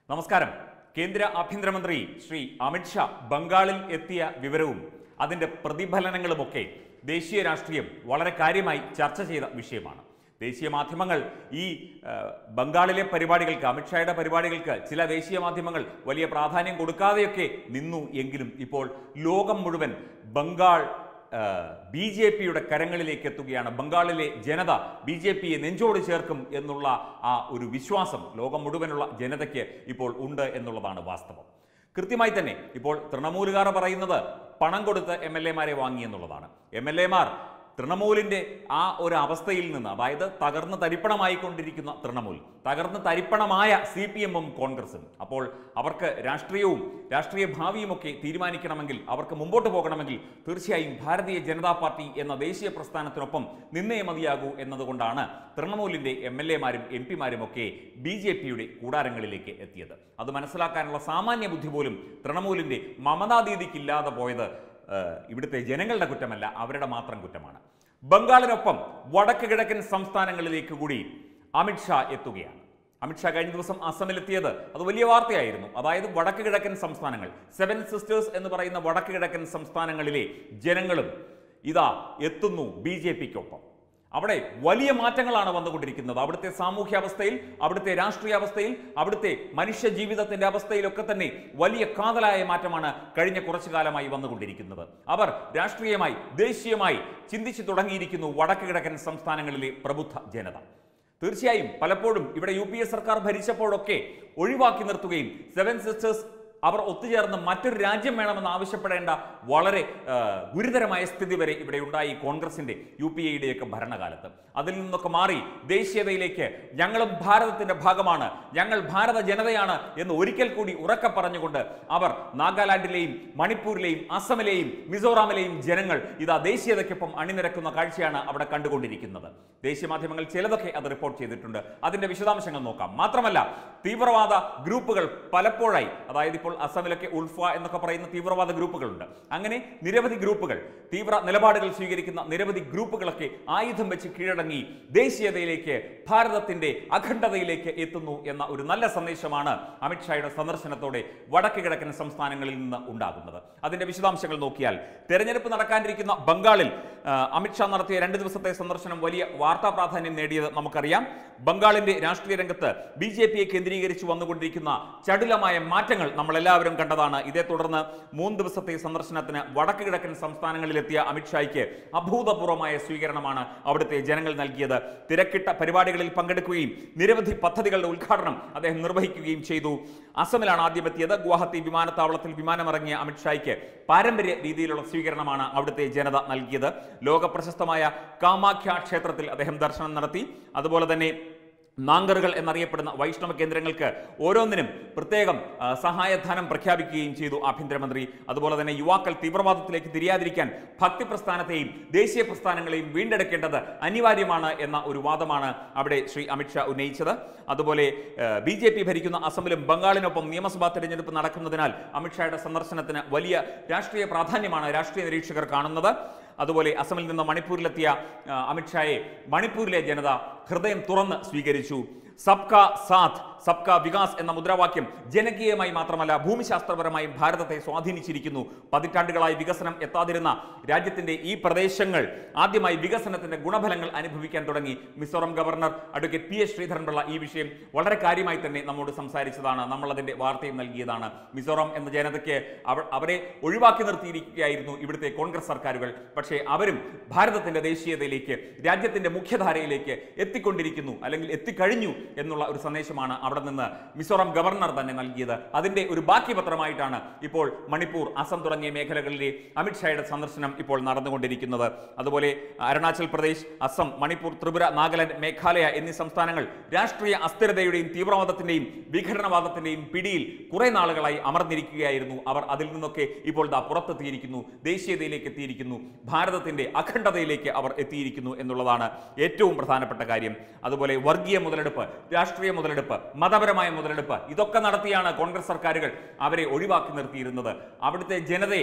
നമസ്കാരം കേന്ദ്ര ആഭ്യന്തരമന്ത്രി ശ്രീ അമിത്ഷാ ബംഗാളിൽ എത്തിയ വിവരവും അതിന്റെ പ്രതിഫലനങ്ങളുമൊക്കെ ദേശീയ രാഷ്ട്രീയം വളരെ കാര്യമായി ചർച്ച ചെയ്ത വിഷയമാണ് ദേശീയ മാധ്യമങ്ങൾ ഈ ആ, ബംഗാളിലെ പരിപാടികൾക്ക് അമിത്ഷായുടെ പരിപാടികൾക്ക് ചില ദേശീയ മാധ്യമങ്ങൾ വലിയ പ്രാധാന്യം കൊടുക്കാതെയൊക്കെ നിന്നു എങ്കിലും ഇപ്പോൾ ലോകം മുഴുവൻ ബംഗാൾ ബി ജെ പിയുടെ കരങ്ങളിലേക്ക് എത്തുകയാണ് ബംഗാളിലെ ജനത ബി ജെ പിയെ നെഞ്ചോട് ചേർക്കും എന്നുള്ള ആ ഒരു വിശ്വാസം ലോകം മുഴുവനുള്ള ജനതയ്ക്ക് ഇപ്പോൾ ഉണ്ട് എന്നുള്ളതാണ് വാസ്തവം കൃത്യമായി തന്നെ ഇപ്പോൾ തൃണമൂലുകാർ പറയുന്നത് പണം കൊടുത്ത് എം എൽ എമാരെ വാങ്ങി എന്നുള്ളതാണ് എം എൽ എമാർ തൃണമൂലിന്റെ ആ ഒരു അവസ്ഥയിൽ നിന്ന് അതായത് തകർന്ന് തരിപ്പണമായിക്കൊണ്ടിരിക്കുന്ന തൃണമൂൽ തകർന്ന് തരിപ്പണമായ സി പി എമ്മും കോൺഗ്രസും അപ്പോൾ അവർക്ക് രാഷ്ട്രീയവും രാഷ്ട്രീയ ഭാവിയുമൊക്കെ തീരുമാനിക്കണമെങ്കിൽ അവർക്ക് മുമ്പോട്ട് പോകണമെങ്കിൽ തീർച്ചയായും ഭാരതീയ ജനതാ പാർട്ടി എന്ന ദേശീയ പ്രസ്ഥാനത്തിനൊപ്പം നിന്നേ മതിയാകൂ എന്നതുകൊണ്ടാണ് തൃണമൂലിന്റെ എം എൽ എമാരും എം പിമാരും ഒക്കെ ബി ജെ പിയുടെ കൂടാരങ്ങളിലേക്ക് എത്തിയത് അത് മനസ്സിലാക്കാനുള്ള സാമാന്യ ബുദ്ധി പോലും തൃണമൂലിന്റെ മമതാ ദീദിക്കില്ലാതെ പോയത് ഏഹ്, ഇവിടുത്തെ ജനങ്ങളുടെ കുറ്റമല്ല അവരുടെ മാത്രം കുറ്റമാണ് ബംഗാളിനൊപ്പം വടക്ക് കിഴക്കൻ സംസ്ഥാനങ്ങളിലേക്ക് കൂടി അമിത്ഷാ എത്തുകയാണ് അമിത്ഷാ കഴിഞ്ഞ ദിവസം അസമിലെത്തിയത് അത് വലിയ വാർത്തയായിരുന്നു അതായത് വടക്ക് കിഴക്കൻ സംസ്ഥാനങ്ങൾ സെവൻ സിസ്റ്റേഴ്സ് എന്ന് പറയുന്ന വടക്ക് കിഴക്കൻ സംസ്ഥാനങ്ങളിലെ ജനങ്ങളും ഇതാ എത്തുന്നു ബി ജെ പിക്കൊപ്പം അവിടെ വലിയ മാറ്റങ്ങളാണ് വന്നുകൊണ്ടിരിക്കുന്നത് അവിടുത്തെ സാമൂഹ്യാവസ്ഥയിൽ അവിടുത്തെ രാഷ്ട്രീയാവസ്ഥയിൽ അവിടുത്തെ മനുഷ്യ ജീവിതത്തിന്റെ അവസ്ഥയിലൊക്കെ തന്നെ വലിയ കാതലായ മാറ്റമാണ് കഴിഞ്ഞ കുറച്ചു കാലമായി വന്നുകൊണ്ടിരിക്കുന്നത് അവർ രാഷ്ട്രീയമായി ദേശീയമായി ചിന്തിച്ചു തുടങ്ങിയിരിക്കുന്നു വടക്ക് കിഴക്കൻ സംസ്ഥാനങ്ങളിലെ പ്രബുദ്ധ ജനത തീർച്ചയായും പലപ്പോഴും ഇവിടെ യു പി എ സർക്കാർ ഭരിച്ചപ്പോഴൊക്കെ ഒഴിവാക്കി നിർത്തുകയും സെവൻ സിസ്റ്റേഴ്സ് അവർ ഒത്തുചേർന്ന് മറ്റൊരു രാജ്യം വേണമെന്ന് ആവശ്യപ്പെടേണ്ട വളരെ ആ, ഗുരുതരമായ സ്ഥിതി വരെ ഇവിടെ ഉണ്ടായി കോൺഗ്രസിന്റെ യു പി എയുടെയൊക്കെ ഭരണകാലത്ത് അതിൽ നിന്നൊക്കെ മാറി ദേശീയതയിലേക്ക് ഞങ്ങളും ഭാരതത്തിന്റെ ഭാഗമാണ് ഞങ്ങൾ ഭാരത ജനതയാണ് എന്ന് ഒരിക്കൽ കൂടി ഉറക്കെ പറഞ്ഞുകൊണ്ട് അവർ നാഗാലാൻഡിലെയും മണിപ്പൂരിലെയും അസമിലെയും മിസോറാമിലെയും ജനങ്ങൾ ഇതാ ദേശീയതയ്ക്കൊപ്പം അണിനിരക്കുന്ന കാഴ്ചയാണ് അവിടെ കണ്ടുകൊണ്ടിരിക്കുന്നത് ദേശീയ മാധ്യമങ്ങൾ ചിലതൊക്കെ അത് റിപ്പോർട്ട് ചെയ്തിട്ടുണ്ട് അതിന്റെ വിശദാംശങ്ങൾ നോക്കാം മാത്രമല്ല തീവ്രവാദ ഗ്രൂപ്പുകൾ പലപ്പോഴായി അതായത് ഇപ്പോൾ അസമിലൊക്കെ ഉൾഫ എന്നൊക്കെ പറയുന്ന തീവ്രവാദ ഗ്രൂപ്പുകളുണ്ട് അങ്ങനെ നിരവധി ഗ്രൂപ്പുകൾ തീവ്ര നിലപാടുകൾ സ്വീകരിക്കുന്ന നിരവധി ഗ്രൂപ്പുകളൊക്കെ ആയുധം വെച്ച് കീഴടങ്ങി ദേശീയതയിലേക്ക് ഭാരതത്തിന്റെ അഖണ്ഡതയിലേക്ക് എത്തുന്നു എന്ന ഒരു നല്ല സന്ദേശമാണ് അമിത്ഷായുടെ സന്ദർശനത്തോടെ വടക്ക് കിഴക്കൻ സംസ്ഥാനങ്ങളിൽ നിന്ന് ഉണ്ടാകുന്നത് അതിന്റെ വിശദാംശങ്ങൾ നോക്കിയാൽ തെരഞ്ഞെടുപ്പ് നടക്കാനിരിക്കുന്ന ബംഗാളിൽ ആ, അമിത്ഷാ നടത്തിയ രണ്ട് ദിവസത്തെ സന്ദർശനം വലിയ വാർത്താ പ്രാധാന്യം നേടിയത് നമുക്കറിയാം ബംഗാളിന്റെ രാഷ്ട്രീയ രംഗത്ത് ബി ജെ പിയെ കേന്ദ്രീകരിച്ച് വന്നുകൊണ്ടിരിക്കുന്ന ചടുലമായ മാറ്റങ്ങൾ നമ്മൾ എല്ലാവരും കണ്ടതാണ് ഇതേ തുടർന്ന് മൂന്ന് ദിവസത്തെ സന്ദർശനത്തിന് വടക്ക് കിഴക്കൻ സംസ്ഥാനങ്ങളിലെത്തിയ അമിത്ഷായ്ക്ക് അഭൂതപൂർവമായ സ്വീകരണമാണ് അവിടുത്തെ ജനങ്ങൾ നൽകിയത് തിരക്കിട്ട പരിപാടികളിൽ പങ്കെടുക്കുകയും നിരവധി പദ്ധതികളുടെ ഉദ്ഘാടനം അദ്ദേഹം നിർവഹിക്കുകയും ചെയ്തു അസമിലാണ് ആദ്യം എത്തിയത് ഗുവാഹത്തി വിമാനത്താവളത്തിൽ വിമാനമിറങ്ങിയ അമിത്ഷായ്ക്ക് പാരമ്പര്യ രീതിയിലുള്ള സ്വീകരണമാണ് അവിടുത്തെ ജനത നൽകിയത് ലോക പ്രശസ്തമായ കാമാഖ്യ ക്ഷേത്രത്തിൽ അദ്ദേഹം ദർശനം നടത്തി അതുപോലെ തന്നെ നാങ്കറുകൾ എന്നറിയപ്പെടുന്ന വൈഷ്ണവ കേന്ദ്രങ്ങൾക്ക് ഓരോന്നിനും പ്രത്യേകം ആ, സഹായധനം പ്രഖ്യാപിക്കുകയും ചെയ്തു ആഭ്യന്തരമന്ത്രി അതുപോലെ തന്നെ യുവാക്കൾ തീവ്രവാദത്തിലേക്ക് തിരിയാതിരിക്കാൻ ഭക്തി പ്രസ്ഥാനത്തെയും ദേശീയ പ്രസ്ഥാനങ്ങളെയും വീണ്ടെടുക്കേണ്ടത് അനിവാര്യമാണ് എന്ന ഒരു വാദമാണ് അവിടെ ശ്രീ അമിത്ഷാ ഉന്നയിച്ചത് അതുപോലെ ബി ജെ പി ഭരിക്കുന്ന അസമിലും ബംഗാളിനൊപ്പം നിയമസഭാ തെരഞ്ഞെടുപ്പ് നടക്കുന്നതിനാൽ അമിത്ഷായുടെ സന്ദർശനത്തിന് വലിയ രാഷ്ട്രീയ പ്രാധാന്യമാണ് രാഷ്ട്രീയ നിരീക്ഷകർ കാണുന്നത് അതുപോലെ അസമിൽ നിന്ന് മണിപ്പൂരിലെത്തിയ ആ, അമിത്ഷായെ മണിപ്പൂരിലെ ജനത ഹൃദയം തുറന്ന് സ്വീകരിച്ചു സബ്കാ സാത്ത് സബ്കാ വികാസ് എന്ന മുദ്രാവാക്യം ജനകീയമായി മാത്രമല്ല ഭൂമിശാസ്ത്രപരമായും ഭാരതത്തെ സ്വാധീനിച്ചിരിക്കുന്നു പതിറ്റാണ്ടുകളായി വികസനം എത്താതിരുന്ന രാജ്യത്തിന്റെ ഈ പ്രദേശങ്ങൾ ആദ്യമായി വികസനത്തിന്റെ ഗുണഫലങ്ങൾ അനുഭവിക്കാൻ തുടങ്ങി Mizoram governor advocate P S Sreedharan Pillai ഈ വിഷയം വളരെ കാര്യമായി തന്നെ നമ്മോട് സംസാരിച്ചതാണ് നമ്മൾ അതിന്റെ വാർത്തയും നൽകിയതാണ് മിസോറാം എന്ന ജനതയ്ക്ക് അവ- അവരെ ഒഴിവാക്കി നിർത്തിയിരിക്കുകയായിരുന്നു ഇവിടുത്തെ കോൺഗ്രസ് സർക്കാരുകൾ പക്ഷേ അവരും ഭാരതത്തിന്റെ ദേശീയതയിലേക്ക് രാജ്യത്തിന്റെ മുഖ്യധാരയിലേക്ക് എത്തിക്കൊണ്ടിരിക്കുന്നു അല്ലെങ്കിൽ എത്തിക്കഴിഞ്ഞു എന്നുള്ള ഒരു സന്ദേശമാണ് അവിടെ നിന്ന് മിസോറാം ഗവർണർ തന്നെ നൽകിയത് അതിന്റെ ഒരു ബാക്കി പത്രമായിട്ടാണ് ഇപ്പോൾ മണിപ്പൂർ അസം തുടങ്ങിയ മേഖലകളിലെ അമിത്ഷായുടെ സന്ദർശനം ഇപ്പോൾ നടന്നുകൊണ്ടിരിക്കുന്നത് അതുപോലെ അരുണാചൽ പ്രദേശ് അസം മണിപ്പൂർ ത്രിപുര നാഗാലാൻഡ് മേഘാലയ എന്നീ സംസ്ഥാനങ്ങൾ രാഷ്ട്രീയ അസ്ഥിരതയുടെയും തീവ്രവാദത്തിന്റെയും വിഘടനവാദത്തിന്റെയും പിടിയിൽ കുറെ നാളുകളായി അമർന്നിരിക്കുകയായിരുന്നു അവർ അതിൽ നിന്നൊക്കെ ഇപ്പോൾ ദാ പുറത്തെത്തിയിരിക്കുന്നു ദേശീയതയിലേക്ക് എത്തിയിരിക്കുന്നു ഭാരതത്തിന്റെ അഖണ്ഡതയിലേക്ക് അവർ എത്തിയിരിക്കുന്നു എന്നുള്ളതാണ് ഏറ്റവും പ്രധാനപ്പെട്ട കാര്യം അതുപോലെ വർഗീയ മുതലെടുപ്പ് രാഷ്ട്രീയ മുതലെടുപ്പ് മതപരമായ മുതലെടുപ്പ് ഇതൊക്കെ നടത്തിയാണ് കോൺഗ്രസ് സർക്കാരുകൾ അവരെ ഒഴിവാക്കി നിർത്തിയിരുന്നത് അവിടുത്തെ ജനതയെ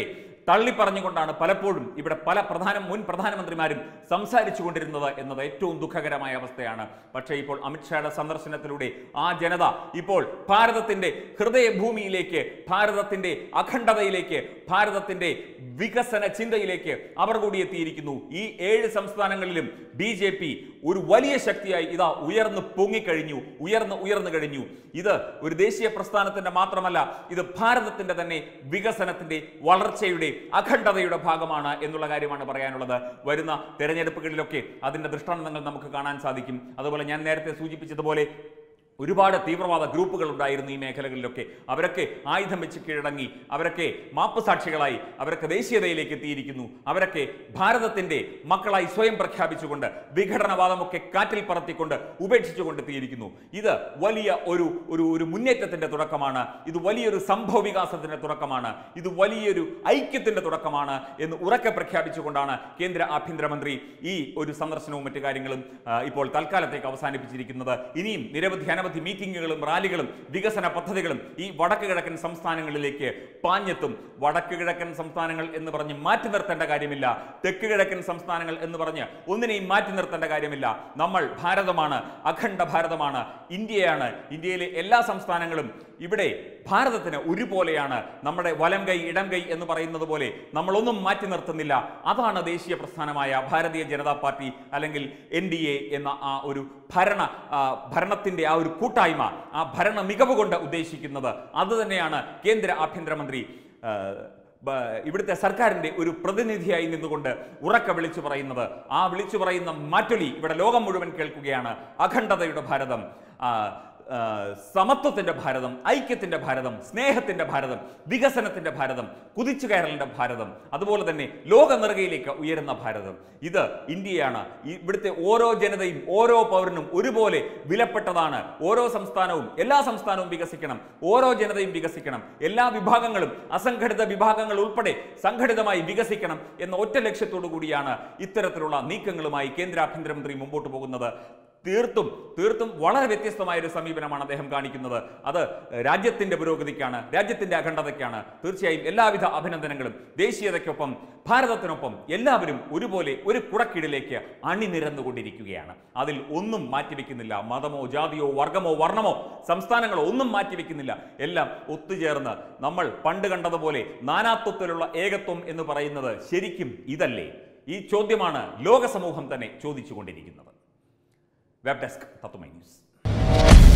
തള്ളിപ്പറഞ്ഞുകൊണ്ടാണ് പലപ്പോഴും ഇവിടെ പല പ്രധാന മുൻ പ്രധാനമന്ത്രിമാരും സംസാരിച്ചു കൊണ്ടിരുന്നത് എന്നത് ഏറ്റവും ദുഃഖകരമായ അവസ്ഥയാണ് പക്ഷേ ഇപ്പോൾ അമിത്ഷായുടെ സന്ദർശനത്തിലൂടെ ആ ജനത ഇപ്പോൾ ഭാരതത്തിന്റെ ഹൃദയഭൂമിയിലേക്ക് ഭാരതത്തിന്റെ അഖണ്ഡതയിലേക്ക് ഭാരതത്തിന്റെ വികസന ചിന്തയിലേക്ക് അവർ കൂടി എത്തിയിരിക്കുന്നു ഈ ഏഴ് സംസ്ഥാനങ്ങളിലും ബി ജെ പി ഒരു വലിയ ശക്തിയായി ഇതാ ഉയർന്നു പൊങ്ങിക്കഴിഞ്ഞു ഉയർന്ന് ഉയർന്നു കഴിഞ്ഞു ഇത് ഒരു ദേശീയ പ്രസ്ഥാനത്തിന്റെ മാത്രമല്ല ഇത് ഭാരതത്തിന്റെ തന്നെ വികസനത്തിന്റെ വളർച്ചയുടെ അഖണ്ഡതയുടെ ഭാഗമാണ് എന്നുള്ള കാര്യമാണ് പറയാനുള്ളത് വരുന്ന തെരഞ്ഞെടുപ്പുകളിലൊക്കെ അതിന്റെ ദൃഷ്ടാന്തങ്ങൾ നമുക്ക് കാണാൻ സാധിക്കും അതുപോലെ ഞാൻ നേരത്തെ സൂചിപ്പിച്ചതുപോലെ ഒരുപാട് തീവ്രവാദ ഗ്രൂപ്പുകൾ ഉണ്ടായിരുന്നു ഈ മേഖലകളിലൊക്കെ അവരൊക്കെ ആയുധം വെച്ച് കീഴടങ്ങി അവരൊക്കെ മാപ്പ് സാക്ഷികളായി അവരൊക്കെ ദേശീയതയിലേക്ക് എത്തിയിരിക്കുന്നു അവരൊക്കെ ഭാരതത്തിന്റെ മക്കളായി സ്വയം പ്രഖ്യാപിച്ചുകൊണ്ട് വിഘടനവാദമൊക്കെ കാറ്റിൽ പറത്തിക്കൊണ്ട് ഉപേക്ഷിച്ചുകൊണ്ട് എത്തിയിരിക്കുന്നു ഇത് വലിയ ഒരു ഒരു ഒരു മുന്നേറ്റത്തിന്റെ തുടക്കമാണ് ഇത് വലിയൊരു സംഭവ വികാസത്തിന്റെ തുടക്കമാണ് ഇത് വലിയൊരു ഐക്യത്തിന്റെ തുടക്കമാണ് എന്ന് ഉറക്കെ പ്രഖ്യാപിച്ചുകൊണ്ടാണ് കേന്ദ്ര ആഭ്യന്തരമന്ത്രി ഈ ഒരു സന്ദർശനവും മറ്റു കാര്യങ്ങളും ആ, ഇപ്പോൾ തൽക്കാലത്തേക്ക് അവസാനിപ്പിച്ചിരിക്കുന്നത് ഇനിയും നിരവധി അനവധി മീറ്റിംഗുകളും റാലികളും വികസന പദ്ധതികളും ഈ വടക്ക് കിഴക്കൻ സംസ്ഥാനങ്ങളിലേക്ക് പാഞ്ഞെത്തും വടക്ക് കിഴക്കൻ സംസ്ഥാനങ്ങൾ എന്ന് പറഞ്ഞ് മാറ്റി നിർത്തേണ്ട കാര്യമില്ല തെക്ക് കിഴക്കൻ സംസ്ഥാനങ്ങൾ എന്ന് പറഞ്ഞ് ഒന്നിനെയും മാറ്റി നിർത്തേണ്ട കാര്യമില്ല നമ്മൾ ഭാരതമാണ് അഖണ്ഡ ഭാരതമാണ് ഇന്ത്യയാണ് ഇന്ത്യയിലെ എല്ലാ സംസ്ഥാനങ്ങളും ഇവിടെ ഭാരതത്തിന് ഒരുപോലെയാണ് നമ്മുടെ വലം കൈ ഇടം കൈ എന്ന് പറയുന്നത് പോലെ നമ്മളൊന്നും മാറ്റി നിർത്തുന്നില്ല അതാണ് ദേശീയ പ്രസ്ഥാനമായ ഭാരതീയ ജനതാ പാർട്ടി അല്ലെങ്കിൽ എൻ ഡി എ എന്ന ആ ഒരു ഭരണ ആ, ഭരണത്തിന്റെ ആ ഒരു കൂട്ടായ്മ ആ ഭരണ മികവ് കൊണ്ട് ഉദ്ദേശിക്കുന്നത് അത് തന്നെയാണ് കേന്ദ്ര ആഭ്യന്തരമന്ത്രി ആ, ബ- ഇവിടുത്തെ സർക്കാരിന്റെ ഒരു പ്രതിനിധിയായി നിന്നുകൊണ്ട് ഉറക്കെ വിളിച്ചു പറയുന്നത് ആ വിളിച്ചു പറയുന്ന മാറ്റൊലി ഇവിടെ ലോകം മുഴുവൻ കേൾക്കുകയാണ് അഖണ്ഡതയുടെ ഭാരതം ആ, ആ, സമത്വത്തിന്റെ ഭാരതം ഐക്യത്തിന്റെ ഭാരതം സ്നേഹത്തിന്റെ ഭാരതം വികസനത്തിന്റെ ഭാരതം കുതിച്ചു കയറലിന്റെ ഭാരതം അതുപോലെ തന്നെ ലോക നെറുകയിലേക്ക് ഉയരുന്ന ഭാരതം ഇത് ഇന്ത്യയാണ് ഈ ഇവിടുത്തെ ഓരോ ജനതയും ഓരോ പൗരനും ഒരുപോലെ വിലപ്പെട്ടതാണ് ഓരോ സംസ്ഥാനവും എല്ലാ സംസ്ഥാനവും വികസിക്കണം ഓരോ ജനതയും വികസിക്കണം എല്ലാ വിഭാഗങ്ങളും അസംഘടിത വിഭാഗങ്ങൾ ഉൾപ്പെടെ സംഘടിതമായി വികസിക്കണം എന്ന ഒറ്റ ലക്ഷ്യത്തോടു കൂടിയാണ് ഇത്തരത്തിലുള്ള നീക്കങ്ങളുമായി കേന്ദ്ര ആഭ്യന്തരമന്ത്രി മുമ്പോട്ട് പോകുന്നത് തീർത്തും തീർത്തും വളരെ വ്യത്യസ്തമായ ഒരു സമീപനമാണ് അദ്ദേഹം കാണിക്കുന്നത് അത് രാജ്യത്തിന്റെ പുരോഗതിക്കാണ് രാജ്യത്തിന്റെ അഖണ്ഡതയ്ക്കാണ് തീർച്ചയായും എല്ലാവിധ അഭിനന്ദനങ്ങളും ദേശീയതയ്ക്കൊപ്പം ഭാരതത്തിനൊപ്പം എല്ലാവരും ഒരുപോലെ ഒരു കുടക്കീഴിലേക്ക് അണിനിരന്നുകൊണ്ടിരിക്കുകയാണ് അതിൽ ഒന്നും മാറ്റിവെക്കുന്നില്ല മതമോ ജാതിയോ വർഗമോ വർണ്ണമോ സംസ്ഥാനങ്ങളോ ഒന്നും മാറ്റിവെക്കുന്നില്ല എല്ലാം ഒത്തുചേർന്ന് നമ്മൾ പണ്ട് കണ്ടതുപോലെ നാനാത്വത്തിലുള്ള ഏകത്വം എന്ന് പറയുന്നത് ശരിക്കും ഇതല്ലേ ഈ ചോദ്യമാണ് ലോക സമൂഹം തന്നെ ചോദിച്ചുകൊണ്ടിരിക്കുന്നത് വെബ് ഡെസ്ക് തത്വമൈ ന്യൂസ്